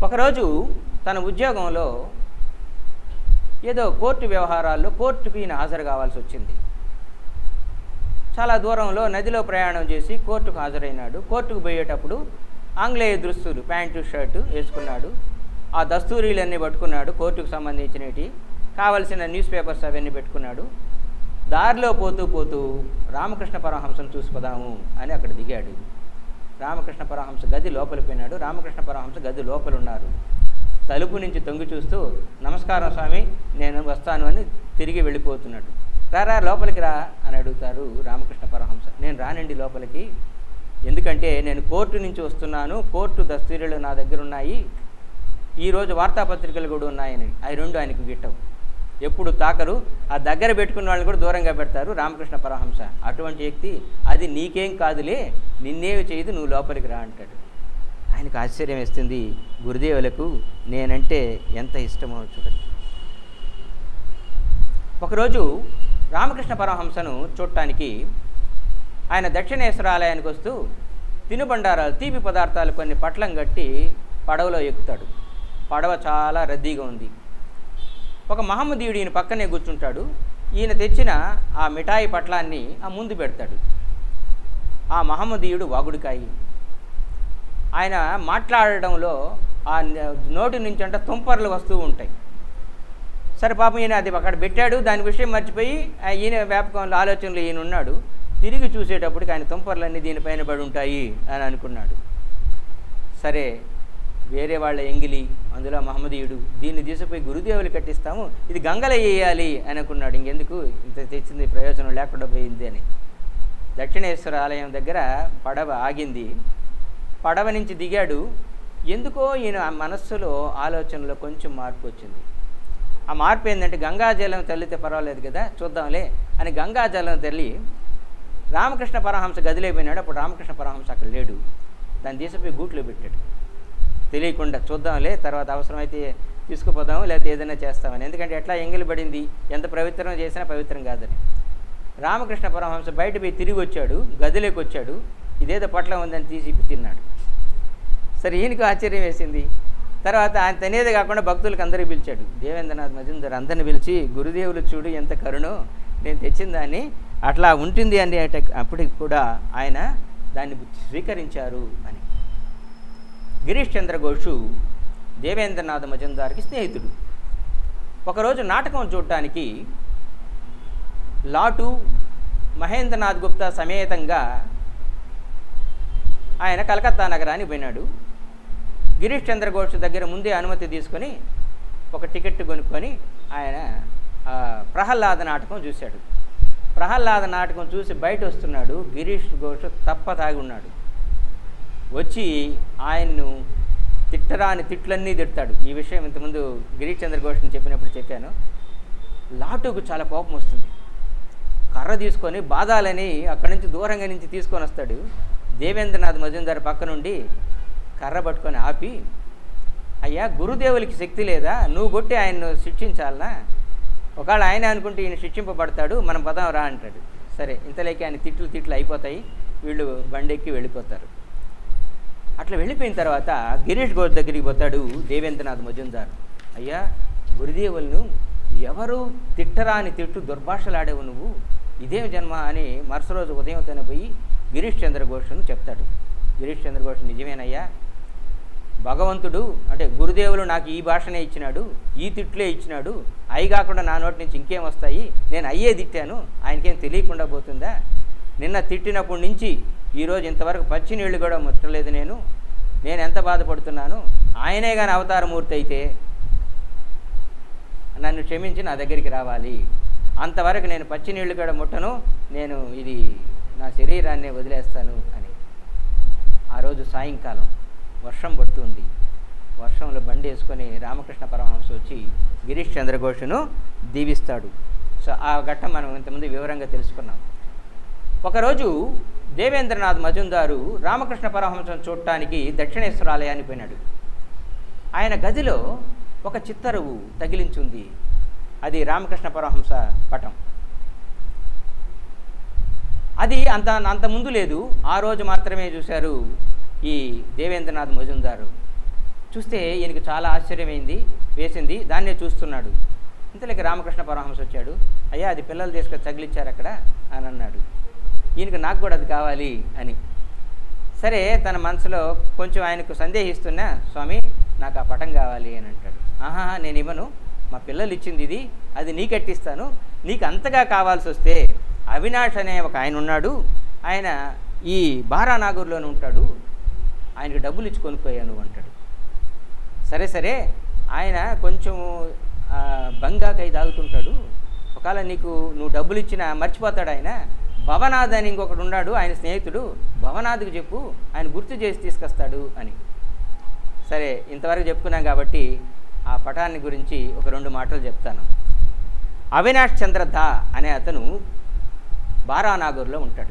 ఒకరోజు తన ఉద్యోగంలో ఏదో కోర్టు వ్యవహారాల్లో కోర్టుకు ఈయన హాజరు కావాల్సి వచ్చింది చాలా దూరంలో నదిలో ప్రయాణం చేసి కోర్టుకు హాజరైనాడు కోర్టుకు పోయేటప్పుడు ఆంగ్లేయ దుస్తులు ప్యాంటు షర్టు వేసుకున్నాడు ఆ దస్తూరీలన్నీ పట్టుకున్నాడు కోర్టుకు సంబంధించినవి కావలసిన న్యూస్ పేపర్స్ అవన్నీ పెట్టుకున్నాడు దారిలో పోతూ పోతూ రామకృష్ణ పరమహంసను చూసిపోదాము అని అక్కడ దిగాడు రామకృష్ణ పరమహంస గది లోపలికి పోయినాడు రామకృష్ణ పరమహంస గది లోపల ఉన్నారు తలుపు నుంచి తొంగి చూస్తూ నమస్కారం స్వామి నేను వస్తాను అని తిరిగి వెళ్ళిపోతున్నాడు రారా లోపలికి రా అని అడుగుతారు రామకృష్ణ పరమహంస నేను రానండి లోపలికి ఎందుకంటే నేను కోర్టు నుంచి వస్తున్నాను కోర్టు దస్తూరీలు నా దగ్గర ఉన్నాయి ఈరోజు వార్తాపత్రికలు కూడా ఉన్నాయని అవి రెండు ఆయనకు గిట్టవు ఎప్పుడు తాకరు ఆ దగ్గర పెట్టుకున్న వాళ్ళని కూడా దూరంగా పెడతారు రామకృష్ణ పరమహంస అటువంటి వ్యక్తి అది నీకేం కాదులే నిన్నేవి చేయదు నువ్వు లోపలికి రా అంటాడు ఆయనకు ఆశ్చర్యం వేస్తుంది గురుదేవులకు నేనంటే ఎంత ఇష్టమో చూడండి ఒకరోజు రామకృష్ణ పరమహంసను చూడటానికి ఆయన దక్షిణేశ్వర ఆలయానికి వస్తూ తినుబండారాలు తీపి పదార్థాలు కొన్ని పట్లం కట్టి పడవలో ఎక్కుతాడు పడవ చాలా రద్దీగా ఉంది ఒక మహమ్మదీయుడు ఈయన పక్కనే కూర్చుంటాడు ఈయన తెచ్చిన ఆ మిఠాయి పట్లాన్ని ఆ ముందు పెడతాడు ఆ మహమ్మదీయుడు వాగుడికాయి ఆయన మాట్లాడడంలో ఆ నోటి నుంచి అంటే తుంపర్లు వస్తూ ఉంటాయి సరే పాపం ఈయన అది అక్కడ పెట్టాడు దాని విషయం మర్చిపోయి ఆ ఈయన వ్యాపకంలో ఆలోచనలో ఈయన ఉన్నాడు తిరిగి చూసేటప్పటికి ఆయన తుంపర్లన్నీ దీనిపైన పడి ఉంటాయి అని అనుకున్నాడు సరే వేరే వాళ్ళ ఎంగిలి అందులో మహమ్మదీయుడు దీన్ని తీసుకుపోయి గురుదేవులు కట్టిస్తాము ఇది గంగల వేయాలి అని అనుకున్నాడు ఇంకెందుకు ఇంత తెచ్చింది ప్రయోజనం లేకుండా పోయింది అని దక్షిణేశ్వర ఆలయం దగ్గర పడవ ఆగింది పడవ నుంచి దిగాడు ఎందుకో ఈయన మనస్సులో ఆలోచనలో కొంచెం మార్పు వచ్చింది ఆ మార్పు ఏంటంటే గంగాజలం తల్లితే పర్వాలేదు కదా చూద్దాంలే అని గంగాజలం తల్లి రామకృష్ణ పరమహంస గదిలేపోయినాడు అప్పుడు రామకృష్ణ పరమహంస అక్కడ లేడు దాన్ని తీసిపోయి గూట్లో పెట్టాడు తెలియకుండా చూద్దాంలే తర్వాత అవసరమైతే తీసుకుపోదాము లేకపోతే ఏదైనా చేస్తామని ఎందుకంటే ఎట్లా ఎంగిలి పడింది ఎంత పవిత్రం చేసినా పవిత్రం కాదని రామకృష్ణ పరమహంస బయట పోయి తిరిగి వచ్చాడు గదిలోకి వచ్చాడు ఇదేదో పట్ల ఉందని తీసి ఇప్పి తిన్నాడు సరే ఈయనకు ఆశ్చర్యం వేసింది తర్వాత ఆయన తనేదే కాకుండా భక్తులకు అందరికీ పిలిచాడు దేవేంద్రనాథ్ మజుందర్ అందరిని పిలిచి గురుదేవులు చూడు ఎంత కరుణో నేను తెచ్చిన దాన్ని అట్లా ఉంటుంది అని అప్పటికి కూడా ఆయన దాన్ని స్వీకరించారు అని గిరీష్ చంద్ర ఘోషు దేవేంద్రనాథ్ మజుందార్కి స్నేహితుడు ఒకరోజు నాటకం చూడటానికి లాటు మహేంద్రనాథ్ గుప్తా సమేతంగా ఆయన కలకత్తా నగరానికి పోయినాడు గిరీష్ చంద్ర ఘోష్ దగ్గర ముందే అనుమతి తీసుకొని ఒక టికెట్ కొనుక్కొని ఆయన ఆ, ప్రహ్లాద నాటకం చూశాడు ప్రహ్లాద నాటకం చూసి బయట వస్తున్నాడు గిరీష్ ఘోష్ తప్ప తాగి ఉన్నాడు వచ్చి ఆయన్ను తిట్టరాని తిట్లన్నీ తిడతాడు ఈ విషయం ఇంతకుముందు గిరీష్ చంద్ర ఘోష్ని చెప్పినప్పుడు చెప్పాను లాటుకు చాలా కోపం వస్తుంది కర్ర తీసుకొని బాధాలని అక్కడి నుంచి దూరంగా నుంచి తీసుకొని వస్తాడు దేవేంద్రనాథ్ మజుందార్ పక్క నుండి కర్ర పట్టుకొని ఆపి అయ్యా గురుదేవులకి శక్తి లేదా నువ్వు కొట్టి ఆయన్ను శిక్షించాలనా ఒకవేళ ఆయన అనుకుంటే ఈయన శిక్షింపబడతాడు మనం పదం రా అంటాడు సరే ఇంతలోకి ఆయన తిట్లు తిట్లు అయిపోతాయి వీళ్ళు బండెక్కి వెళ్ళిపోతారు అట్లా వెళ్ళిపోయిన తర్వాత గిరీష్ ఘోష్ దగ్గరికి పోతాడు దేవేంద్రనాథ్ మజుందార్ అయ్యా గురుదేవులను ఎవరు తిట్టరాని తిట్టు దుర్భాషలాడేవు నువ్వు ఇదేం జన్మ అని మరుస రోజు ఉదయంతోనే పోయి గిరీష్ చంద్ర ఘోష్ను చెప్తాడు గిరీష్ చంద్ర ఘోష్ నిజమేనయ్యా భగవంతుడు అంటే గురుదేవులు నాకు ఈ భాషనే ఇచ్చినాడు ఈ తిట్లే ఇచ్చినాడు అయి కాకుండా నా నోటి నుంచి ఇంకేం వస్తాయి నేను అయ్యే తిట్టాను ఆయనకేం తెలియకుండా పోతుందా నిన్న తిట్టినప్పటి నుంచి ఈరోజు ఇంతవరకు పచ్చి నీళ్లు కూడా ముట్టలేదు నేను నేను ఎంత బాధపడుతున్నాను ఆయనే కానీ అవతారమూర్తి అయితే నన్ను క్షమించి నా దగ్గరికి రావాలి అంతవరకు నేను పచ్చి నీళ్లు కూడా ముట్టను నేను ఇది నా శరీరాన్ని వదిలేస్తాను అని ఆ రోజు సాయంకాలం వర్షం పడుతుంది వర్షంలో బండి వేసుకొని రామకృష్ణ పరమహంస వచ్చి గిరీష్ చంద్రఘోషను దీవిస్తాడు సో ఆ ఘట్టం మనం ఇంతకుముందు వివరంగా తెలుసుకున్నాం ఒకరోజు దేవేంద్రనాథ్ మజుందారు రామకృష్ణ పరమహంసను చూడటానికి దక్షిణేశ్వర ఆలయానికి పోయినాడు ఆయన గదిలో ఒక చిత్తరువు తగిలించుంది అది రామకృష్ణ పరమహంస పటం అది అంత అంత ముందు లేదు ఆ రోజు మాత్రమే చూశారు ఈ దేవేంద్రనాథ్ మజుందారు చూస్తే ఈయనకి చాలా ఆశ్చర్యమైంది వేసింది దాన్నే చూస్తున్నాడు ఇంతలోకి రామకృష్ణ పరమహంస వచ్చాడు అయ్యా అది పిల్లలు తీసుకొని తగిలిచ్చారు అక్కడ అని అన్నాడు ఈయనకి నాకు కూడా అది కావాలి అని సరే తన మనసులో కొంచెం ఆయనకు సందేహిస్తున్నా స్వామి నాకు ఆ పటం కావాలి అని అంటాడు ఆహా నేను ఇవ్వను మా పిల్లలు ఇచ్చింది ఇది అది నీకు కట్టిస్తాను నీకు అంతగా కావాల్సి వస్తే అవినాష్ అనే ఒక ఆయన ఉన్నాడు ఆయన ఈ బారానాగూర్లోనే ఉంటాడు ఆయనకు డబ్బులు ఇచ్చి కొనుక్కోయాను అంటాడు సరే సరే ఆయన కొంచెం ఆ, బంగాకై తాగుతుంటాడు ఒకవేళ నీకు నువ్వు డబ్బులు ఇచ్చినా మర్చిపోతాడు ఆయన భవనాథ్ అని ఇంకొకడు ఉన్నాడు ఆయన స్నేహితుడు భవనాథ్కి చెప్పు ఆయన గుర్తు చేసి తీసుకొస్తాడు అని సరే ఇంతవరకు చెప్పుకున్నాం కాబట్టి ఆ పటాన్ని గురించి ఒక రెండు మాటలు చెప్తాను అవినాష్ చంద్ర దా అనే అతను బారానాగూర్లో ఉంటాడు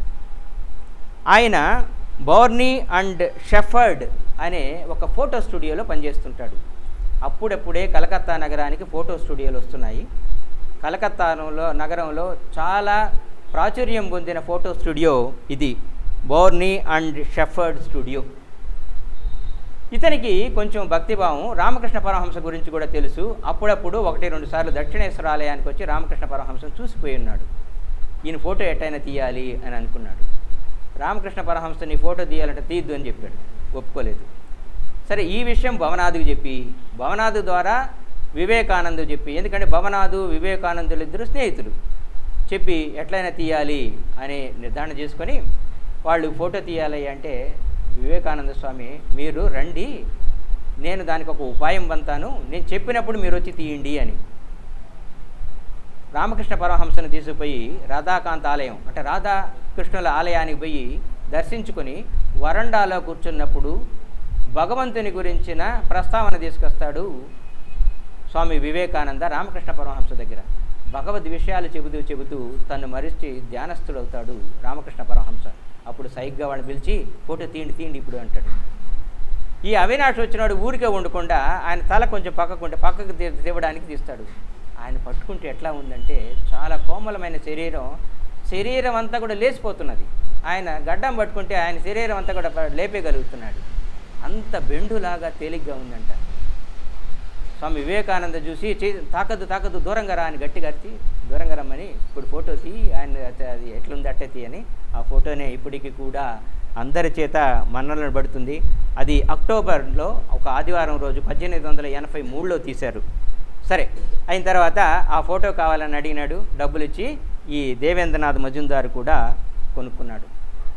ఆయన బోర్నీ అండ్ షెఫర్డ్ అనే ఒక ఫోటో స్టూడియోలో పనిచేస్తుంటాడు అప్పుడప్పుడే కలకత్తా నగరానికి ఫోటో స్టూడియోలు వస్తున్నాయి కలకత్తాలో నగరంలో చాలా ప్రాచుర్యం పొందిన ఫోటో స్టూడియో ఇది బోర్నీ అండ్ షెఫర్డ్ స్టూడియో ఇతనికి కొంచెం భక్తిభావం రామకృష్ణ పరమహంస గురించి కూడా తెలుసు అప్పుడప్పుడు ఒకటి రెండు సార్లు దక్షిణేశ్వర ఆలయానికి వచ్చి రామకృష్ణ పరమహంసను చూసిపోయి ఉన్నాడు ఈయన ఫోటో ఎట్టయినా తీయాలి అని అనుకున్నాడు రామకృష్ణ పరమహంస నీ ఫోటో తీయాలంటే తీయద్దు అని చెప్పాడు ఒప్పుకోలేదు సరే ఈ విషయం భవనాథుకి చెప్పి భవనాథు ద్వారా వివేకానందు చెప్పి ఎందుకంటే భవనాథు వివేకానందులు ఇద్దరు స్నేహితులు చెప్పి ఎట్లయినా తీయాలి అని నిర్ధారణ చేసుకొని వాళ్ళు ఫోటో తీయాలి అంటే వివేకానంద స్వామి మీరు రండి నేను దానికి ఒక ఉపాయం పంతాను నేను చెప్పినప్పుడు మీరు వచ్చి తీయండి అని రామకృష్ణ పరమహంసను తీసుకుపోయి రాధాకాంత ఆలయం అంటే రాధాకృష్ణుల ఆలయానికి పోయి దర్శించుకొని వరండాలో కూర్చున్నప్పుడు భగవంతుని గురించిన ప్రస్తావన తీసుకొస్తాడు స్వామి వివేకానంద రామకృష్ణ పరమహంస దగ్గర భగవద్ విషయాలు చెబుతూ చెబుతూ తను మరిచి ధ్యానస్థుడవుతాడు రామకృష్ణ పరమహంస అప్పుడు సైగ్గా వాడిని పిలిచి ఫోటో తీయండి తీయండి ఇప్పుడు అంటాడు ఈ అవినాష్ వచ్చినాడు ఊరికే ఉండకుండా ఆయన తల కొంచెం పక్కకుంటే పక్కకు తీ- తీవడానికి తీస్తాడు ఆయన పట్టుకుంటే ఎట్లా ఉందంటే చాలా కోమలమైన శరీరం శరీరం అంతా కూడా లేచిపోతున్నది ఆయన గడ్డం పట్టుకుంటే ఆయన శరీరం అంతా కూడా ప- లేపేయగలుగుతున్నాడు అంత బెండులాగా తేలిగ్గా ఉందంట స్వామి వివేకానంద చూసి "చే- తాకద్దు తాకద్దు దూరంగా రా అని గట్టిగా అరిచి దూరంగా రమ్మని ఇప్పుడు ఫోటో తీ ఆయన అత- అది ఎట్లుంది అట్టే తీయని ఆ ఫోటోనే ఇప్పటికి కూడా అందరి చేత మన్నలను పడుతుంది అది అక్టోబర్లో ఒక ఆదివారం రోజు పద్దెనిమిది వందల ఎనభై మూడులో తీశారు సరే అయిన తర్వాత ఆ ఫోటో కావాలని అడిగినాడు డబ్బులు ఇచ్చి ఈ దేవేంద్రనాథ్ మజుందారు కూడా కొనుక్కున్నాడు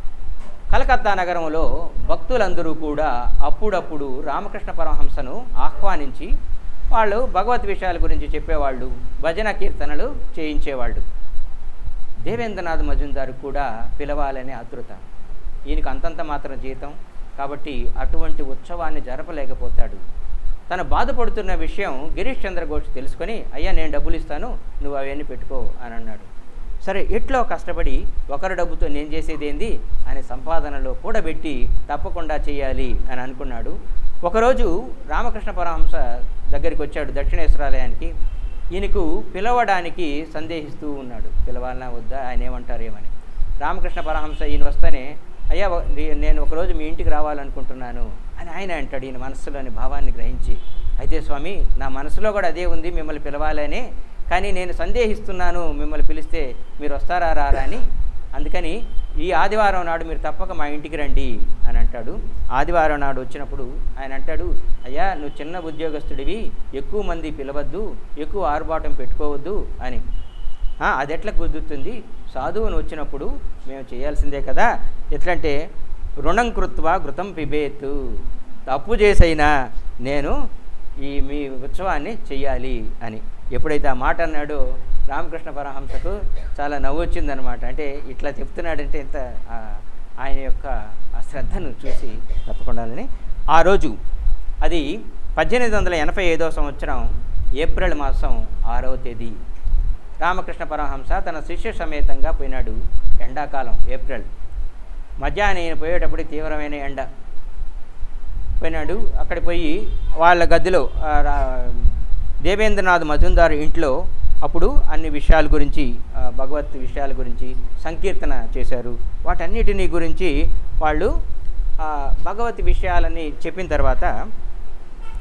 కలకత్తా నగరంలో భక్తులందరూ కూడా అప్పుడప్పుడు రామకృష్ణ పరమహంసను ఆహ్వానించి వాళ్ళు భగవత్ విషయాల గురించి చెప్పేవాళ్ళు భజన కీర్తనలు చేయించేవాళ్ళు దేవేంద్రనాథ్ మజుందారు కూడా పిలవాలనే ఆతృత ఈయనకు అంతంత మాత్రం జీతం కాబట్టి అటువంటి ఉత్సవాన్ని జరపలేకపోతాడు తను బాధపడుతున్న విషయం గిరీష్ చంద్ర ఘోష్ తెలుసుకొని అయ్యా నేను డబ్బులు ఇస్తాను నువ్వు అవన్నీ పెట్టుకో అని అన్నాడు సరే ఎట్లో కష్టపడి ఒకరి డబ్బుతో నేను చేసేది ఏంది అనే సంపాదనలో కూడబెట్టి తప్పకుండా చేయాలి అని అనుకున్నాడు ఒకరోజు రామకృష్ణ పరమహంస దగ్గరికి వచ్చాడు దక్షిణేశ్వరాలయానికి ఈయనకు పిలవడానికి సందేహిస్తూ ఉన్నాడు పిలవాలనా వద్దా ఆయన ఏమంటారేమని రామకృష్ణ పరమహంస ఈయన వస్తేనే అయ్యా వ- నే- నేను ఒకరోజు మీ ఇంటికి రావాలనుకుంటున్నాను అని ఆయన అంటాడు ఈయన మనస్సులోని భావాన్ని గ్రహించి అయితే స్వామి నా మనసులో కూడా అదే ఉంది మిమ్మల్ని పిలవాలని కానీ నేను సందేహిస్తున్నాను మిమ్మల్ని పిలిస్తే మీరు వస్తారా రారా అని అందుకని ఈ ఆదివారం నాడు మీరు తప్పక మా ఇంటికి రండి అని అంటాడు ఆదివారం నాడు వచ్చినప్పుడు ఆయన అంటాడు అయ్యా నువ్వు చిన్న ఉద్యోగస్తుడివి ఎక్కువ మంది పిలవద్దు ఎక్కువ ఆర్భాటం పెట్టుకోవద్దు అని "ఆ, అది ఎట్లా కుదురుతుంది సాధువుని వచ్చినప్పుడు మేము చేయాల్సిందే కదా ఎట్లంటే రుణం కృత్వా ఘృతం పిబేత్ తప్పు చేసైనా నేను ఈ మీ ఉత్సవాన్ని చెయ్యాలి అని ఎప్పుడైతే ఆ మాట అన్నాడో రామకృష్ణ పరమహంసకు చాలా నవ్వు వచ్చిందనమాట అంటే ఇట్లా చెప్తున్నాడంటే ఇంత ఆ, ఆయన యొక్క ఆ శ్రద్ధను చూసి తప్పకుండాలని ఆ రోజు అది పద్దెనిమిది వందల ఎనభై ఐదవ సంవత్సరం ఏప్రిల్ మాసం ఆరవ తేదీ రామకృష్ణ పరమహంస తన శిష్య సమేతంగా పోయినాడు ఎండాకాలం ఏప్రిల్ మధ్యాహ్నం ఈయన పోయేటప్పుడు తీవ్రమైన ఎండ పోయినాడు అక్కడ పోయి వాళ్ళ గదిలో ఆ, రా- దేవేంద్రనాథ్ మజుందార్ ఇంట్లో అప్పుడు అన్ని విషయాల గురించి ఆ, భగవత్ విషయాల గురించి సంకీర్తన చేశారు వాటన్నిటినీ గురించి వాళ్ళు ఆ, భగవత్ విషయాలని చెప్పిన తర్వాత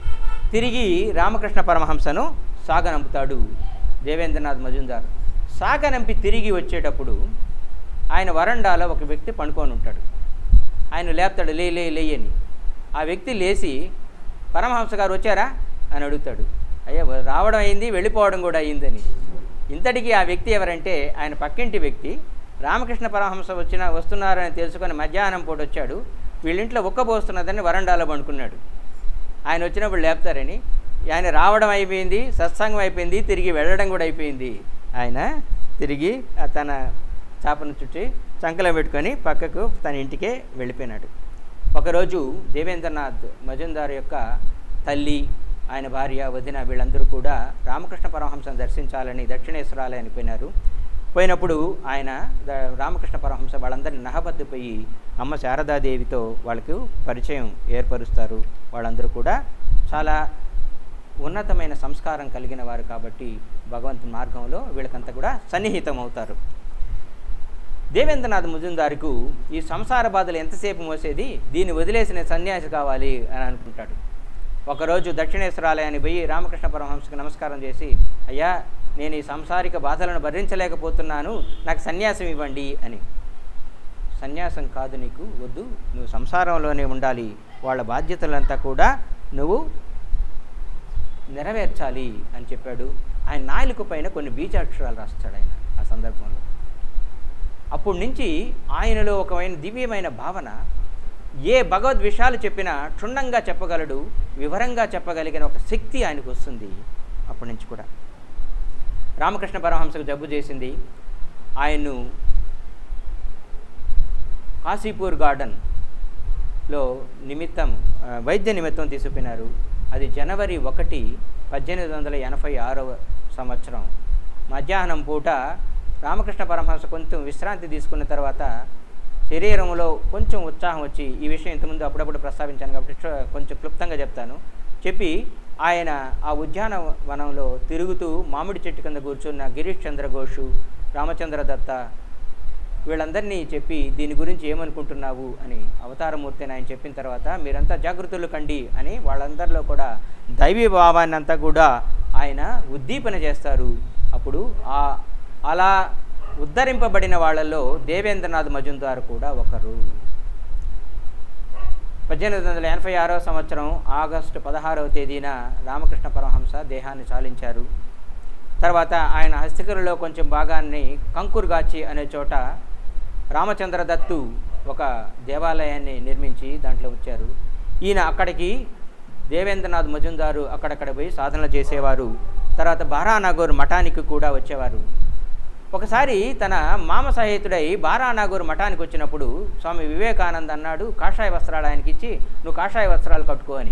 తిరిగి రామకృష్ణ పరమహంసను సాగనంపుతాడు దేవేంద్రనాథ్ మజుందార్ సాగనంపి తిరిగి వచ్చేటప్పుడు ఆయన వరండాలో ఒక వ్యక్తి పండుకొని ఉంటాడు ఆయన లేపుతాడు లే లే లే అని ఆ వ్యక్తి లేచి పరమహంస గారు వచ్చారా అని అడుగుతాడు అయ్యా రావడం అయింది వెళ్ళిపోవడం కూడా అయిందని ఇంతటికీ ఆ వ్యక్తి ఎవరంటే ఆయన పక్కింటి వ్యక్తి రామకృష్ణ పరమహంస వచ్చిన వస్తున్నారని తెలుసుకొని మధ్యాహ్నం పూట వచ్చాడు వీళ్ళింట్లో ఉక్కబోస్తున్నదని వరండాలో పండుకున్నాడు ఆయన వచ్చినప్పుడు లేపుతారని ఆయన రావడం అయిపోయింది సత్సంగం అయిపోయింది తిరిగి వెళ్ళడం కూడా అయిపోయింది ఆయన తిరిగి ఆ తన చాపను చుట్టి చంకలో పెట్టుకొని పక్కకు తన ఇంటికే వెళ్ళిపోయినాడు ఒకరోజు దేవేంద్రనాథ్ మజుందార్ యొక్క తల్లి ఆయన భార్య వదిన వీళ్ళందరూ కూడా రామకృష్ణ పరమహంసను దర్శించాలని దక్షిణేశ్వరాలయానికి పోయినారు పోయినప్పుడు ఆయన ద- రామకృష్ణ పరమహంస వాళ్ళందరినీ నహబద్దుపోయి అమ్మ శారదాదేవితో వాళ్ళకు పరిచయం ఏర్పరుస్తారు వాళ్ళందరూ కూడా చాలా ఉన్నతమైన సంస్కారం కలిగిన వారు కాబట్టి భగవంతుని మార్గంలో వీళ్ళకంతా కూడా సన్నిహితం అవుతారు దేవేంద్రనాథ్ ముజుందార్కు ఈ సంసార బాధలు ఎంతసేపు మోసేది దీన్ని వదిలేసిన సన్యాసి కావాలి అని అనుకుంటాడు ఒకరోజు దక్షిణేశ్వరాలయానికి పోయి రామకృష్ణ పరమహంసకి నమస్కారం చేసి అయ్యా నేను ఈ సంసారిక బాధలను భరించలేకపోతున్నాను నాకు సన్యాసం ఇవ్వండి అని సన్యాసం కాదు నీకు వద్దు నువ్వు సంసారంలోనే ఉండాలి వాళ్ళ బాధ్యతలంతా కూడా నువ్వు నెరవేర్చాలి అని చెప్పాడు ఆయన నాలుక పైన కొన్ని బీజాక్షరాలు రాస్తాడు ఆయన ఆ సందర్భంలో అప్పటి నుంచి ఆయనలో ఒకమైన దివ్యమైన భావన ఏ భగవద్ విషయాలు చెప్పినా క్షుణ్ణంగా చెప్పగలడు వివరంగా చెప్పగలిగిన ఒక శక్తి ఆయనకు వస్తుంది అప్పటి నుంచి కూడా రామకృష్ణ పరమహంసకు జబ్బు చేసింది ఆయన్ను కాశీపూర్ గార్డెన్లో నిమిత్తం ఆ, వైద్య నిమిత్తం తీసుకుపోయినారు అది జనవరి ఒకటి పద్దెనిమిది వందల ఎనభై ఆరవ సంవత్సరం మధ్యాహ్నం పూట రామకృష్ణ పరమహంస కొంచెం విశ్రాంతి తీసుకున్న తర్వాత శరీరంలో కొంచెం ఉత్సాహం వచ్చి ఈ విషయం ఇంతకుముందు అప్పుడప్పుడు ప్రస్తావించాను కాబట్టి క్ష- కొంచెం క్లుప్తంగా చెప్తాను చెప్పి ఆయన ఆ ఉద్యానవనంలో తిరుగుతూ మామిడి చెట్టు కింద కూర్చున్న గిరీష్ చంద్ర ఘోషు రామచంద్ర దత్త వీళ్ళందరినీ చెప్పి దీని గురించి ఏమనుకుంటున్నావు అని అవతారమూర్తి అని ఆయన చెప్పిన తర్వాత మీరంతా జాగృతులు కండి అని వాళ్ళందరిలో కూడా దైవీ భావాన్ని అంతా కూడా ఆయన ఉద్దీపన చేస్తారు అప్పుడు ఆ అలా ఉద్ధరింపబడిన వాళ్ళలో దేవేంద్రనాథ్ మజుందార్ కూడా ఒకరు పద్దెనిమిది వందల ఎనభై ఆరవ సంవత్సరం ఆగస్టు పదహారవ తేదీన రామకృష్ణ పరమహంస దేహాన్ని చాలించారు తర్వాత ఆయన హస్తికరులో కొంచెం భాగాన్ని కంకుర్గాచి అనే చోట రామచంద్ర దత్తు ఒక దేవాలయాన్ని నిర్మించి దాంట్లో వచ్చారు ఈయన అక్కడికి దేవేంద్రనాథ్ మజుందారు అక్కడక్కడ పోయి సాధనలు చేసేవారు తర్వాత బారానగూర్ మఠానికి కూడా వచ్చేవారు ఒకసారి తన మామ సహితుడై బారానాగూర్ మఠానికి వచ్చినప్పుడు స్వామి వివేకానంద్ అన్నాడు కాషాయ వస్త్రాలు ఆయనకి ఇచ్చి నువ్వు కాషాయ వస్త్రాలు కట్టుకో అని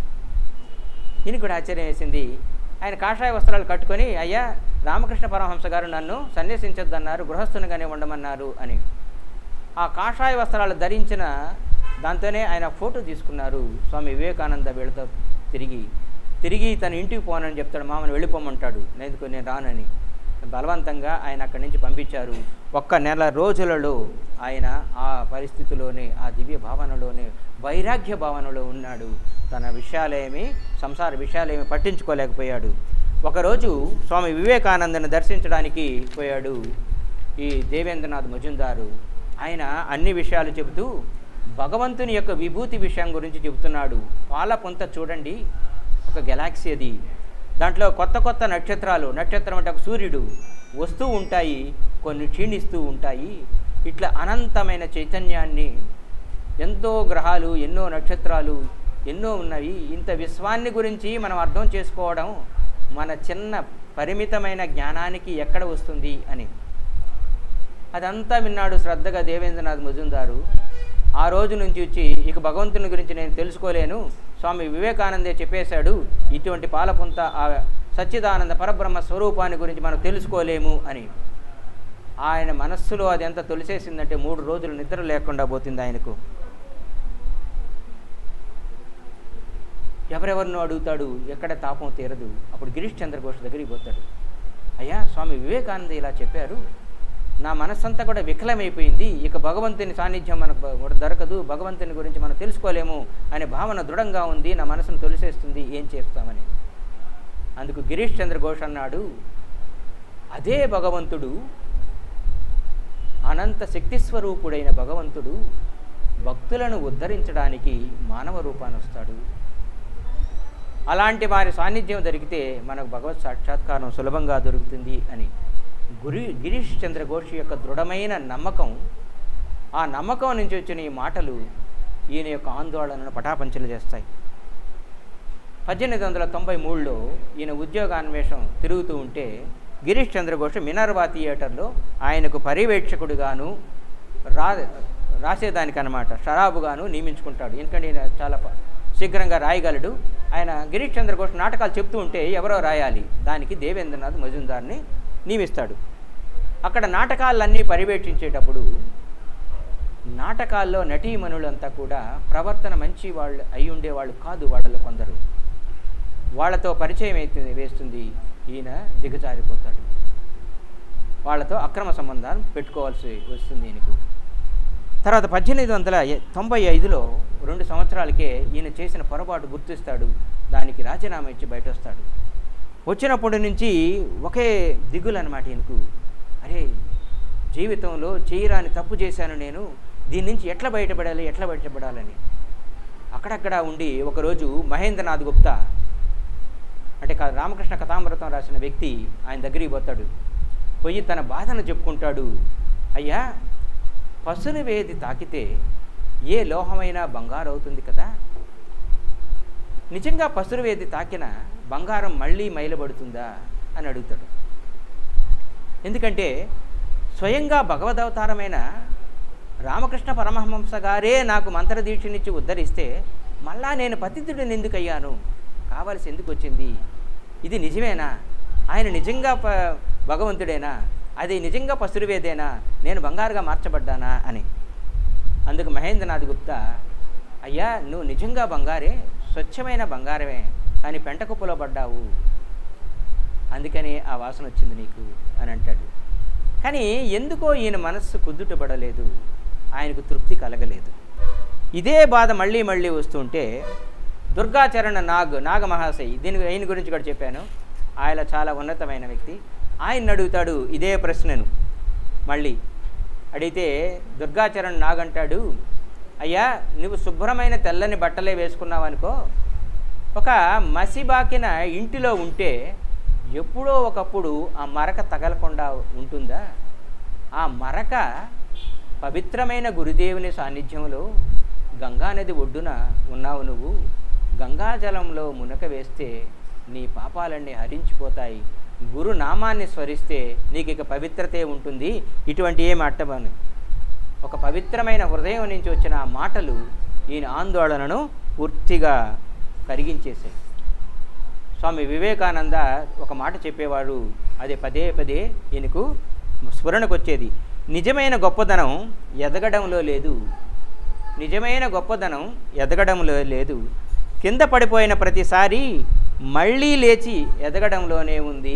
ఈయన కూడా ఆశ్చర్యం వేసింది ఆయన కాషాయ వస్త్రాలు కట్టుకొని అయ్యా రామకృష్ణ పరమహంస గారు నన్ను సన్యసించొద్దన్నారు గృహస్థునిగానే ఉండమన్నారు అని ఆ కాషాయ వస్త్రాలు ధరించిన దాంతోనే ఆయన ఫోటో తీసుకున్నారు స్వామి వివేకానంద వీళ్ళతో తిరిగి తిరిగి తన ఇంటికి పోనని చెప్తాడు మామని వెళ్ళిపోమంటాడు నేను నేను రానని బలవంతంగా ఆయన అక్కడి నుంచి పంపించారు ఒక్క నెల రోజులలో ఆయన ఆ పరిస్థితిలోనే ఆ దివ్య భావనలోనే వైరాగ్య భావనలో ఉన్నాడు తన విషయాలేమి సంసార విషయాలేమి పట్టించుకోలేకపోయాడు ఒకరోజు స్వామి వివేకానందని దర్శించడానికి పోయాడు ఈ దేవేంద్రనాథ్ మజుందారు ఆయన అన్ని విషయాలు చెబుతూ భగవంతుని యొక్క విభూతి విషయం గురించి చెబుతున్నాడు పాల పొంత చూడండి ఒక గెలాక్సీ అది దాంట్లో కొత్త కొత్త నక్షత్రాలు నక్షత్రం అంటే ఒక సూర్యుడు వస్తూ ఉంటాయి కొన్ని క్షీణిస్తూ ఉంటాయి ఇట్లా అనంతమైన చైతన్యాన్ని ఎంతో గ్రహాలు ఎన్నో నక్షత్రాలు ఎన్నో ఉన్నవి ఇంత విశ్వాన్ని గురించి మనం అర్థం చేసుకోవడం మన చిన్న పరిమితమైన జ్ఞానానికి ఎక్కడ వస్తుంది అని అదంతా విన్నాడు శ్రద్ధగా దేవేంద్రనాథ్ మజుందారు ఆ రోజు నుంచి వచ్చి ఇక భగవంతుని గురించి నేను తెలుసుకోలేను స్వామి వివేకానందే చెప్పేశాడు ఇటువంటి పాలపుంత ఆ సచ్చిదానంద పరబ్రహ్మ స్వరూపాన్ని గురించి మనం తెలుసుకోలేము అని ఆయన మనస్సులో అది ఎంత తొలిసేసిందంటే మూడు రోజులు నిద్ర లేకుండా పోతుంది ఆయనకు ఎవరెవరినో అడుగుతాడు ఎక్కడ తాపం తీరదు అప్పుడు గిరీష్ చంద్రఘోష్ దగ్గరికి పోతాడు అయ్యా స్వామి వివేకానంద ఇలా చెప్పారు నా మనస్సంతా కూడా వికలమైపోయింది ఇక భగవంతుని సాన్నిధ్యం మనకు బ- దొరకదు భగవంతుని గురించి మనం తెలుసుకోలేము అనే భావన దృఢంగా ఉంది నా మనసును తొలిసేస్తుంది ఏం చేస్తామని అందుకు గిరీష్ చంద్ర ఘోష్ అన్నాడు అదే భగవంతుడు అనంత శక్తి స్వరూపుడైన భగవంతుడు భక్తులను ఉద్ధరించడానికి మానవ రూపాన్ని వస్తాడు అలాంటి వారి సాన్నిధ్యం దొరికితే మనకు భగవత్ సాక్షాత్కారం సులభంగా దొరుకుతుంది అని గురి గిరీష్ చంద్ర ఘోష్ యొక్క దృఢమైన నమ్మకం ఆ నమ్మకం నుంచి వచ్చిన ఈ మాటలు ఈయన యొక్క ఆందోళనను పటాపంచలు చేస్తాయి పద్దెనిమిది వందల తొంభై మూడులో ఈయన ఉద్యోగాన్వేషం తిరుగుతూ ఉంటే గిరీష్ చంద్ర ఘోష్ మినర్వా థియేటర్లో ఆయనకు పర్యవేక్షకుడిగాను రా రాసేదానికి అనమాట షరాబుగాను నియమించుకుంటాడు ఎందుకంటే ఈయన చాలా ప- శీఘ్రంగా రాయగలడు ఆయన గిరీష్ చంద్ర ఘోష్ నాటకాలు చెప్తూ ఉంటే ఎవరో రాయాలి దానికి దేవేంద్రనాథ్ మజుందార్ని నియమిస్తాడు అక్కడ నాటకాలన్నీ పర్యవేక్షించేటప్పుడు నాటకాల్లో నటీమణులంతా కూడా ప్రవర్తన మంచి వాళ్ళు అయి ఉండేవాళ్ళు కాదు వాళ్ళలో కొందరు వాళ్ళతో పరిచయం అయితే వేస్తుంది ఈయన దిగజారిపోతాడు వాళ్ళతో అక్రమ సంబంధాలు పెట్టుకోవాల్సి వస్తుంది ఈయనకు తర్వాత పద్దెనిమిది వందల ఎ- తొంభై ఐదులో రెండు సంవత్సరాలకే ఈయన చేసిన పొరపాటు గుర్తిస్తాడు దానికి రాజీనామా ఇచ్చి బయట వస్తాడు వచ్చినప్పటి నుంచి ఒకే దిగులు అనమాట ఈయనకు అరే జీవితంలో చేయరాని తప్పు చేశాను నేను దీని నుంచి ఎట్లా బయటపడాలి ఎట్లా బయటపడాలని అక్కడక్కడ ఉండి ఒకరోజు మహేంద్రనాథ్ గుప్తా అంటే క- రామకృష్ణ కథామృతం రాసిన వ్యక్తి ఆయన దగ్గరికి పోతాడు పోయి తన బాధను చెప్పుకుంటాడు అయ్యా పసుని వేది తాకితే ఏ లోహమైనా బంగారు అవుతుంది కదా నిజంగా పసురు వేది తాకిన బంగారం మళ్ళీ మైలబడుతుందా అని అడుగుతాడు ఎందుకంటే స్వయంగా భగవదవతారమైన రామకృష్ణ పరమహంస గారే నాకు మంత్రదీక్షనిచ్చి ఉద్ధరిస్తే మళ్ళా నేను పతితుడిని ఎందుకు అయ్యాను కావలసి ఎందుకు వచ్చింది ఇది నిజమేనా ఆయన నిజంగా ప భగవంతుడేనా అది నిజంగా పసురువేదేనా నేను బంగారుగా మార్చబడ్డానా అని అందుకు మహేంద్రనాథ్ గుప్తా అయ్యా నువ్వు నిజంగా బంగారే స్వచ్ఛమైన బంగారమే కానీ పెంట కుప్పలో పడ్డావు అందుకని ఆ వాసన వచ్చింది నీకు అని అంటాడు కానీ ఎందుకో ఈయన మనస్సు కుదుటపడలేదు ఆయనకు తృప్తి కలగలేదు ఇదే బాధ మళ్ళీ మళ్ళీ వస్తుంటే దుర్గాచరణ నాగ్ నాగ మహాశయ్ దీని ఆయన గురించి కూడా చెప్పాను ఆయన చాలా ఉన్నతమైన వ్యక్తి ఆయన అడుగుతాడు ఇదే ప్రశ్నను మళ్ళీ అడిగితే దుర్గాచరణ్ నాగ్ అంటాడు అయ్యా నువ్వు శుభ్రమైన తెల్లని బట్టలే వేసుకున్నావు అనుకో ఒక మసిబాకిన ఇంటిలో ఉంటే ఎప్పుడో ఒకప్పుడు ఆ మరక తగలకుండా ఉంటుందా ఆ మరక పవిత్రమైన గురుదేవుని సాన్నిధ్యంలో గంగానది ఒడ్డున ఉన్నావు నువ్వు గంగాజలంలో మునక వేస్తే నీ పాపాలన్నీ హరించిపోతాయి గురు నామాన్ని స్మరిస్తే నీకు ఇక పవిత్రతే ఉంటుంది ఇటువంటి ఏం అట్టమని ఒక పవిత్రమైన హృదయం నుంచి వచ్చిన ఆ మాటలు ఈయన ఆందోళనను పూర్తిగా కరిగించేశాయి స్వామి వివేకానంద ఒక మాట చెప్పేవాడు అది పదే పదే ఈయనకు స్ఫురణకు వచ్చేది నిజమైన గొప్పదనం ఎదగడంలో లేదు నిజమైన గొప్పదనం ఎదగడంలో లేదు కింద పడిపోయిన ప్రతిసారి మళ్ళీ లేచి ఎదగడంలోనే ఉంది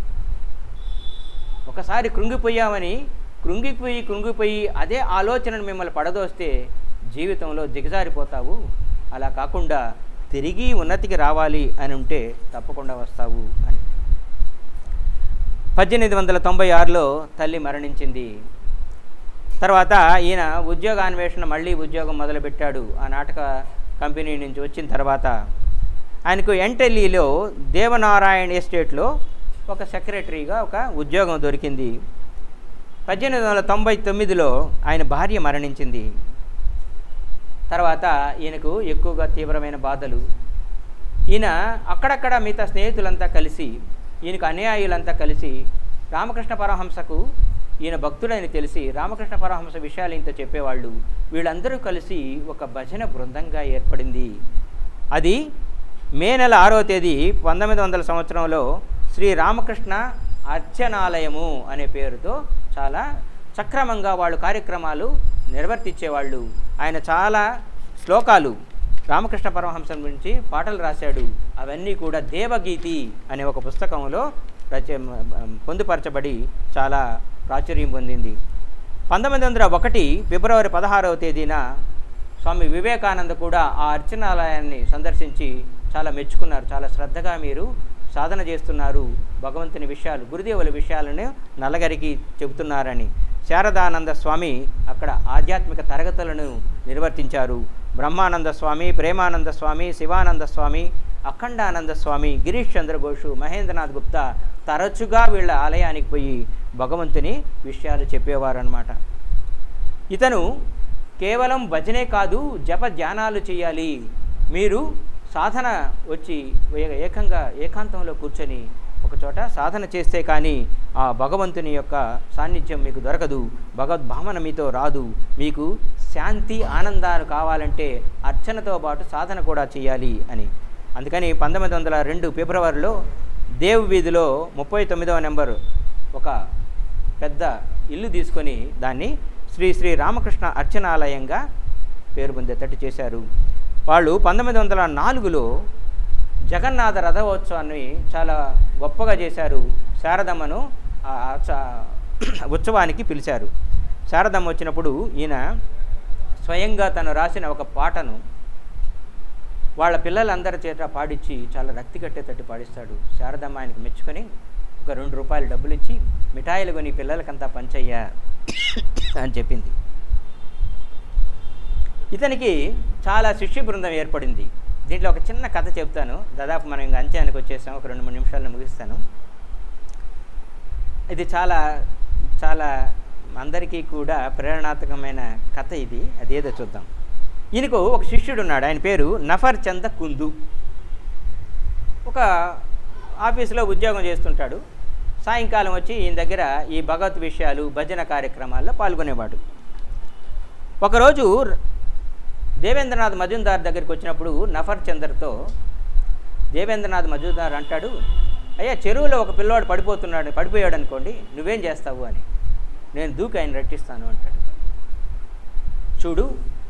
ఒకసారి కృంగిపోయామని కృంగిపోయి కృంగిపోయి అదే ఆలోచనను మిమ్మల్ని పడదోస్తే జీవితంలో దిగజారిపోతావు అలా కాకుండా తిరిగి ఉన్నతికి రావాలి అని ఉంటే తప్పకుండా వస్తావు అని పద్దెనిమిది వందల తొంభై ఆరులో తల్లి మరణించింది తర్వాత ఈయన ఉద్యోగాన్వేషణ మళ్ళీ ఉద్యోగం మొదలుపెట్టాడు ఆ నాటక కంపెనీ నుంచి వచ్చిన తర్వాత ఆయనకు ఎన్టెల్లీలో దేవనారాయణ ఎస్టేట్లో ఒక సెక్రటరీగా ఒక ఉద్యోగం దొరికింది పద్దెనిమిది వందల తొంభై తొమ్మిదిలో ఆయన భార్య మరణించింది తర్వాత ఈయనకు ఎక్కువగా తీవ్రమైన బాధలు ఈయన అక్కడక్కడ మిగతా స్నేహితులంతా కలిసి ఈయనకు అనుయాయులంతా కలిసి రామకృష్ణ పరమహంసకు ఈయన భక్తుడని తెలిసి రామకృష్ణ పరమహంస విషయాలు ఇంత చెప్పేవాళ్ళు వీళ్ళందరూ కలిసి ఒక భజన బృందంగా ఏర్పడింది అది మే నెల ఆరో తేదీ పంతొమ్మిది వందల సంవత్సరంలో శ్రీ రామకృష్ణ అర్చనాలయము అనే పేరుతో చాలా సక్రమంగా వాళ్ళు కార్యక్రమాలు నిర్వర్తించేవాళ్ళు ఆయన చాలా శ్లోకాలు రామకృష్ణ పరమహంసం గురించి పాటలు రాశాడు అవన్నీ కూడా దేవగీతి అనే ఒక పుస్తకంలో రచ పొందుపరచబడి చాలా ప్రాచుర్యం పొందింది పంతొమ్మిది వందల ఒకటి ఫిబ్రవరి పదహారవ తేదీన స్వామి వివేకానంద కూడా ఆ అర్చనాలయాన్ని సందర్శించి చాలా మెచ్చుకున్నారు చాలా శ్రద్ధగా మీరు సాధన చేస్తున్నారు భగవంతుని విషయాలు గురుదేవుల విషయాలను నల్లగరికి చెబుతున్నారని శారదానంద స్వామి అక్కడ ఆధ్యాత్మిక తరగతులను నిర్వర్తించారు బ్రహ్మానంద స్వామి ప్రేమానంద స్వామి శివానంద స్వామి అఖండానంద స్వామి గిరీష్ చంద్ర ఘోషు మహేంద్రనాథ్ గుప్తా తరచుగా వీళ్ళ ఆలయానికి పోయి భగవంతుని విషయాలు చెప్పేవారనమాట ఇతను కేవలం భజనే కాదు జప ధ్యానాలు చేయాలి మీరు సాధన వచ్చి ఏ- ఏకంగా ఏకాంతంలో కూర్చొని ఒకచోట సాధన చేస్తే కానీ ఆ భగవంతుని యొక్క సాన్నిధ్యం మీకు దొరకదు భగవద్భావన మీతో రాదు మీకు శాంతి ఆనందాలు కావాలంటే అర్చనతో పాటు సాధన కూడా చేయాలి అని అందుకని పంతొమ్మిది వందల రెండు ఫిబ్రవరిలో దేవ్ వీధిలో ముప్పై తొమ్మిదవ నెంబరు ఒక పెద్ద ఇల్లు తీసుకొని దాన్ని శ్రీ శ్రీ రామకృష్ణ అర్చనాలయంగా పేరు పొందేటట్టు చేశారు వాళ్ళు పంతొమ్మిది వందల నాలుగులో జగన్నాథ రథోత్సవాన్ని చాలా గొప్పగా చేశారు శారదమ్మను ఆ చ- ఉత్సవానికి పిలిచారు శారదమ్మ వచ్చినప్పుడు ఈయన స్వయంగా తను రాసిన ఒక పాటను వాళ్ళ పిల్లలందరి చేత పాడించి చాలా రక్తి కట్టేటట్టు పాడిస్తాడు శారదమ్మ ఆయనకు మెచ్చుకొని ఒక రెండు రూపాయలు డబ్బులు ఇచ్చి మిఠాయిలు కొని పిల్లలకంతా పంచయ్యా అని చెప్పింది ఇతనికి చాలా శిష్య బృందం ఏర్పడింది దీంట్లో ఒక చిన్న కథ చెప్తాను దాదాపు మనం ఇంకా అంత్యానికి వచ్చేసాం ఒక రెండు మూడు నిమిషాల్లో ముగిస్తాను ఇది చాలా చాలా అందరికీ కూడా ప్రేరణాత్మకమైన కథ ఇది అదేదో చూద్దాం ఈయనకు ఒక శిష్యుడు ఉన్నాడు ఆయన పేరు నఫర్ చంద కుందు ఒక ఆఫీసులో ఉద్యోగం చేస్తుంటాడు సాయంకాలం వచ్చి ఈయన దగ్గర ఈ భగవత్ విషయాలు భజన కార్యక్రమాల్లో పాల్గొనేవాడు ఒకరోజు దేవేంద్రనాథ్ మజుందార్ దగ్గరికి వచ్చినప్పుడు నఫర్ చందర్తో దేవేంద్రనాథ్ మజుందార్ అంటాడు అయ్యా చెరువులో ఒక పిల్లవాడు పడిపోతున్నాడు పడిపోయాడు అనుకోండి నువ్వేం చేస్తావు అని నేను దూకి ఆయన రట్టిస్తాను అంటాడు చూడు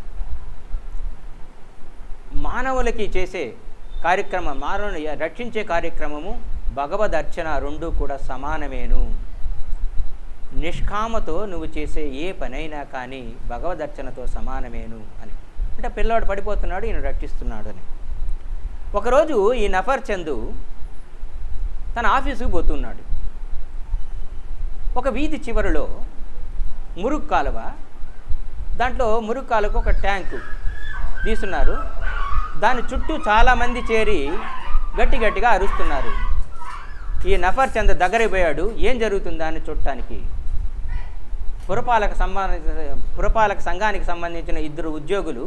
మానవులకి చేసే కార్యక్రమం మానవుని రక్షించే కార్యక్రమము భగవద్ అర్చన రెండు కూడా సమానమేను నిష్కామతో నువ్వు చేసే ఏ పనైనా కానీ భగవద్ అర్చనతో సమానమేను అని అంటే పిల్లవాడు పడిపోతున్నాడు ఈయన రక్షిస్తున్నాడు అని ఒకరోజు ఈ నఫర్ చందు తన ఆఫీసుకు పోతున్నాడు ఒక వీధి చివరిలో మురుగు కాలువ దాంట్లో మురుగు కాలువకు ఒక ట్యాంకు తీస్తున్నారు దాని చుట్టూ చాలామంది చేరి గట్టి గట్టిగా అరుస్తున్నారు ఈ నఫర్ చంద్ దగ్గరికి పోయాడు ఏం జరుగుతుందా అని చూడటానికి పురపాలక సంబంధించిన పురపాలక సంఘానికి సంబంధించిన ఇద్దరు ఉద్యోగులు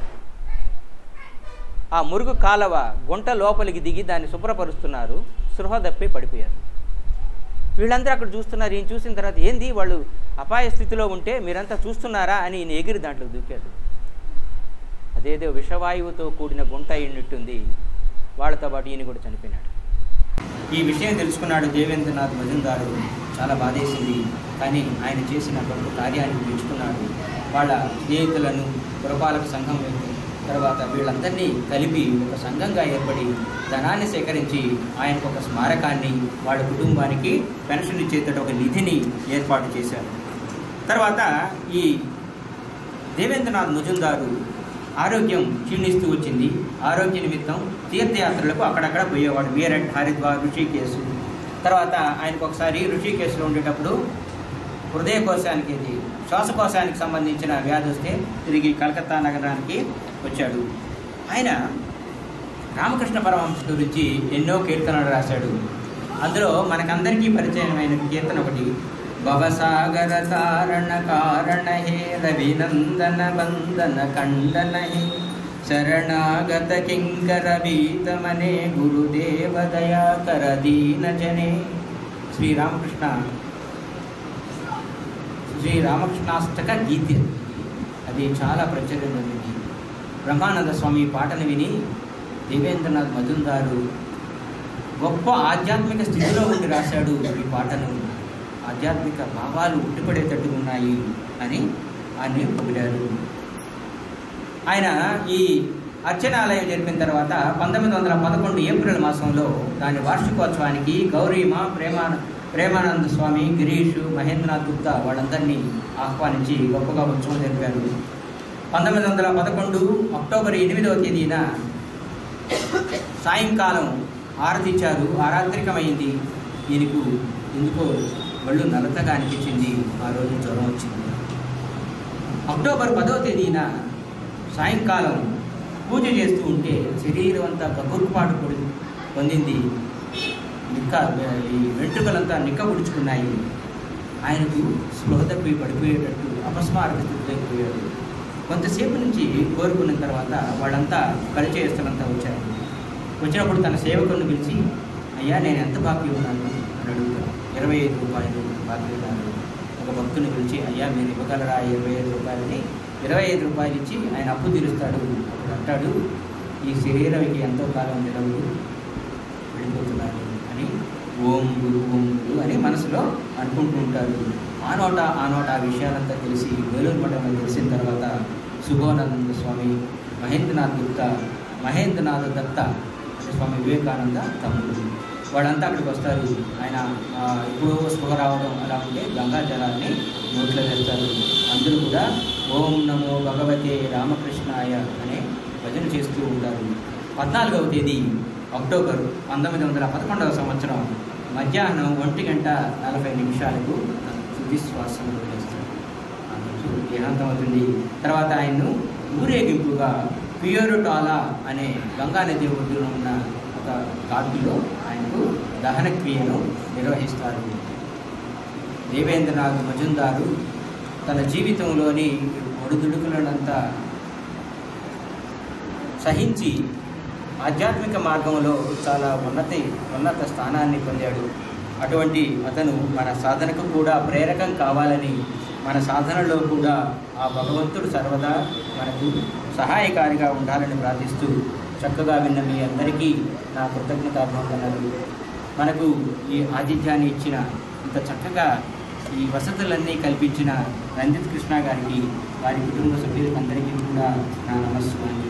ఆ మురుగు కాలవ గుంట లోపలికి దిగి దాన్ని శుభ్రపరుస్తున్నారు సృహ తప్పి పడిపోయారు వీళ్ళందరూ అక్కడ చూస్తున్నారు ఈయన చూసిన తర్వాత ఏంది వాళ్ళు అపాయ స్థితిలో ఉంటే మీరంతా చూస్తున్నారా అని ఈయన ఎగిరి దాంట్లో దూకాడు అదేదో విషవాయువుతో కూడిన గుంట అయినట్టుంది వాళ్ళతో పాటు ఈయన కూడా చనిపోయినాడు ఈ విషయం తెలుసుకున్నాడు దేవేంద్రనాథ్ మజుందారు చాలా బాధేసింది కానీ ఆయన చేసిన గొప్ప కార్యాన్ని మెచ్చుకున్నాడు వాళ్ళ స్నేహితులను పురపాలక సంఘం తర్వాత వీళ్ళందరినీ కలిపి ఒక సంఘంగా ఏర్పడి ధనాన్ని సేకరించి ఆయనకు ఒక స్మారకాన్ని వాళ్ళ కుటుంబానికి పెన్షన్ ఇచ్చేటట్టు ఒక నిధిని ఏర్పాటు చేశారు తర్వాత ఈ దేవేంద్రనాథ్ ముజుందారు ఆరోగ్యం క్షీణిస్తూ వచ్చింది ఆరోగ్య నిమిత్తం తీర్థయాత్రలకు అక్కడక్కడ పోయేవాడు మీరట్ హరిద్వార్ ఋషికేశు తర్వాత ఆయనకు ఒకసారి ఋషికేశులో ఉండేటప్పుడు హృదయకోశానికి ఇది శ్వాసకోశానికి సంబంధించిన వ్యాధి వస్తే తిరిగి కలకత్తా నగరానికి వచ్చాడు ఆయన రామకృష్ణ పరమహంస గురించి ఎన్నో కీర్తనలు రాశాడు అందులో మనకందరికీ పరిచయమైన కీర్తన ఒకటి భవసాగర తారణ కారణ హే రవినందన వందన ఖండన హే శరణాగత కింకర వీతమనే గురుదేవ దయాకర దీన జనే శ్రీరామకృష్ణ శ్రీ రామకృష్ణాష్టక గీత అది చాలా ప్రచురం పొందింది బ్రహ్మానంద స్వామి ఈ పాటను విని దేవేంద్రనాథ్ మజుందారు గొప్ప ఆధ్యాత్మిక స్థితిలో ఉండి రాశాడు ఈ పాటను ఆధ్యాత్మిక భావాలు ఉట్టిపడేటట్టు ఉన్నాయి అని ఆయన పొగిడారు ఆయన ఈ అర్చనాలయం జరిపిన తర్వాత పంతొమ్మిది వందల పదకొండు ఏప్రిల్ మాసంలో దాని వార్షికోత్సవానికి గౌరీమ ప్రేమా ప్రేమానంద స్వామి గిరీష్ మహేంద్రనాథ్ గుప్తా వాళ్ళందరినీ ఆహ్వానించి గొప్పగా ఉత్సవం జరిపారు పంతొమ్మిది వందల పదకొండు అక్టోబర్ ఎనిమిదవ తేదీన సాయంకాలం ఆరతిచ్చారు ఆరాత్రికమైంది ఈయనకు ఎందుకో ఒళ్ళు నలతగా అనిపించింది ఆ రోజు జ్వరం వచ్చింది అక్టోబర్ పదవ తేదీన సాయంకాలం పూజ చేస్తూ ఉంటే శరీరం అంతా గగుర్పాటు పొడి పొందింది నిక్క ఈ వెంట్రుకలంతా నిక్క పుడుచుకున్నాయి ఆయనకు స్పృహ తప్పి పడిపోయేటట్టు అపస్మారక స్థితిలోకి కొంతసేపు నుంచి కోరుకున్న తర్వాత వాళ్ళంతా పరిచయస్తులంతా వచ్చారు వచ్చినప్పుడు తన సేవకులను పిలిచి అయ్యా నేను ఎంత బాకీ ఉన్నాను అని అడుగుతాను ఇరవై ఐదు రూపాయలు బాకీ ఉన్నాను ఒక భక్తుని పిలిచి అయ్యా మీరు ఇవ్వగలరా ఇరవై ఐదు రూపాయలని ఇరవై ఐదు రూపాయలు ఇచ్చి ఆయన అప్పు తీరుస్తాడు అప్పుడు అంటాడు ఈ శరీరానికి ఎంతో కాలం నిలవదు వెళ్ళిపోతున్నారు అని ఓం గురు ఓం గురు అని మనసులో అనుకుంటూ ఉంటారు ఆ నోట ఆ నోట ఆ విషయాలంతా తెలిసి వేలూరు మఠంలో తెలిసిన తర్వాత సుభోనంద స్వామి మహేంద్రనాథ్ గుప్తా మహేంద్రనాథ్ దత్త స్వామి వివేకానంద తమ్ముడు వాళ్ళంతా అక్కడికి వస్తారు ఆయన ఆ, ఎప్పుడో స్పృహ రావడం అలా ఉంటే గంగా జలాన్ని నోట్లో వేస్తారు అందరూ కూడా ఓం నమో భగవతే రామకృష్ణాయ అనే భజన చేస్తూ ఉంటారు పద్నాలుగవ తేదీ అక్టోబర్ పంతొమ్మిది వందల పదకొండవ సంవత్సరం మధ్యాహ్నం ఒంటి గంట నలభై నిమిషాలకు శుద్ధి శ్వాసను వదిలేస్తారు ఆ రోజు దేహాంతం అవుతుంది తర్వాత ఆయన్ను ఊరేగింపుగా పియోరుటాలా అనే గంగా నది ఒడ్డున ఉన్న ఒక ఘాటులో ఆయనకు దహన క్రియను నిర్వహిస్తారు దేవేంద్రనాథ్ మజుందారు తన జీవితంలోని ఒడిదుడుకులనంతా సహించి ఆధ్యాత్మిక మార్గంలో చాలా ఉన్నతి ఉన్నత స్థానాన్ని పొందాడు అటువంటి అతను మన సాధనకు కూడా ప్రేరకం కావాలని మన సాధనలో కూడా ఆ భగవంతుడు సర్వదా మనకు సహాయకారిగా ఉండాలని ప్రార్థిస్తూ చక్కగా విన్న మీ అందరికీ నా కృతజ్ఞతాభివందనలు మనకు ఈ ఆతిథ్యాన్ని ఇచ్చిన ఇంత చక్కగా ఈ వసతులన్నీ కల్పించిన రంజిత్ కృష్ణ గారికి వారి కుటుంబ సభ్యులందరికీ కూడా నా నమస్కారం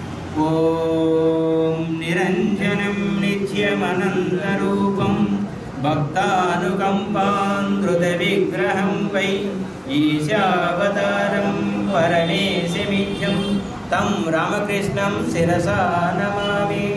ఓం నిరంజనం నిత్యమనంతరూపం భక్తానుకంపాంధృత విగ్రహం వై ఈశావతారం పరమేశమిథ్యం తం రామకృష్ణం శిరసా నమామి